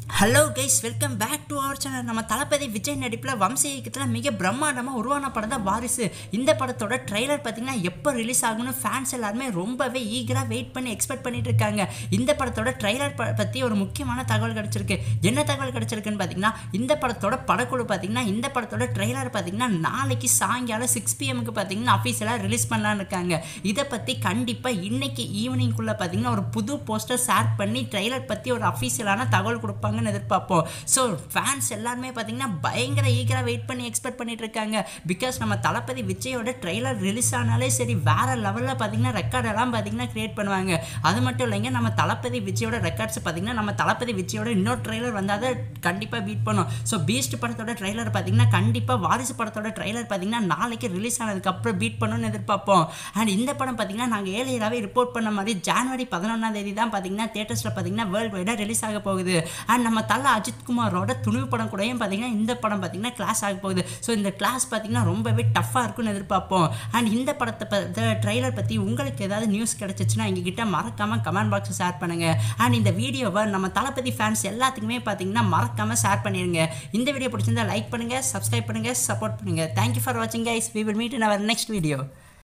hello guys welcome back to our channel நம்ம தளபதி விஜய் நடிப்பில் வம்ச இயக்கத்தில் மிக பிரம்மாண்டமாக உருவான படம் தான் வாரிசு இந்த படத்தோட ட்ரெய்லர் பார்த்தீங்கன்னா எப்போ ரிலீஸ் ஆகும்னு ஃபேன்ஸ் எல்லாருமே ரொம்பவே ஈகராக வெயிட் பண்ணி எக்ஸ்பெக்ட் பண்ணிட்டு இருக்காங்க இந்த படத்தோட ட்ரெய்லர் பற்றி ஒரு முக்கியமான தகவல் கிடச்சிருக்கு என்ன தகவல் கிடச்சிருக்குன்னு பார்த்தீங்கன்னா இந்த படத்தோட படக்குழு பார்த்தீங்கன்னா இந்த படத்தோட ட்ரெய்லர் பார்த்தீங்கன்னா நாளைக்கு சாயங்காலம் சிக்ஸ் பிஎம்க்கு பார்த்தீங்கன்னா அஃபீஷியலாக ரிலீஸ் பண்ணலான்னு இருக்காங்க இதை பற்றி கண்டிப்பாக இன்னைக்கு ஈவினிங்குள்ளே பார்த்தீங்கன்னா ஒரு புது போஸ்டர் ஷேர் பண்ணி ட்ரெய்லர் பற்றி ஒரு அஃபீஷியலான தகவல் கொடுப்பாங்கன்னு எதிர்பார்ப்போம் ஸோ ஃபேன்ஸ் எல்லாருமே பார்த்தீங்கன்னா பயங்கர ஈகராக வெயிட் பண்ணி எக்ஸ்பெக்ட் பண்ணிட்டு இருக்காங்க பிகாஸ் நம்ம தளபதி விஜயோட ட்ரெய்லர் ரிலீஸ் ஆனாலே சரி வேற லெவலில் பார்த்தீங்கன்னா ரெக்கார்டெல்லாம் பார்த்தீங்கன்னா கிரியேட் பண்ணுவாங்க அது மட்டும் இல்லைங்க நம்ம தளபதி விஜயோட ரெக்கார்ட்ஸ் பார்த்தீங்கன்னா நம்ம தளபதி விஜயோட இன்னொரு ட்ரெய்லர் வந்தால் அதை கண்டிப்பாக பீட் பண்ணும் ஸோ பீஸ்ட் படத்தோட ட்ரெய்லர் பார்த்தீங்கன்னா கண்டிப்பாக வாரிசு படத்தோட ட்ரெய்லர் பார்த்தீங்கன்னா நாளைக்கு ரிலீஸ் ஆனதுக்கப்புறம் பீட் பண்ணணும்னு எதிர்பார்ப்போம் அண்ட் இந்த படம் பார்த்தீங்கன்னா நாங்கள் ஏழையராகவே ரிப்போர்ட் பண்ண மாதிரி ஜனவரி பதினொன்றாம் தேதி தான் பார்த்தீங்கன்னா தேட்டர்ஸில் பார்த்தீங்கன்னா வேர்ல்டு வைடாக ரிலீஸ் ஆக போகுது அண்ட் நம்ம தல அஜித் குமாரோட துணிவு படம் கூடயும் பார்த்தீங்கன்னா இந்த படம் பார்த்தீங்கன்னா கிளாஸ் ஆக போகுது ஸோ இந்த கிளாஸ் பார்த்தீங்கன்னா ரொம்பவே டஃப்பாக இருக்கும்னு எதிர்பார்ப்போம் அண்ட் இந்த படத்தை ட்ரெய்லர் பற்றி உங்களுக்கு ஏதாவது நியூஸ் கிடச்சிச்சுன்னா எங்ககிட்ட மறக்காமல் கமெண்ட் பாக்ஸில் ஷேர் பண்ணுங்கள் அண்ட் இந்த வீடியோவை நம்ம தளபதி ஃபேன்ஸ் எல்லாத்துக்குமே பார்த்தீங்கன்னா மறக்காமல் ஷேர் பண்ணிடுங்க இந்த வீடியோ பிடிச்சிருந்தா லைக் பண்ணுங்கள் சப்ஸ்கிரைப் பண்ணுங்கள் சப்போர்ட் பண்ணுங்கள் தேங்க்யூ ஃபார் வாட்சிங் guys we will meet in our next video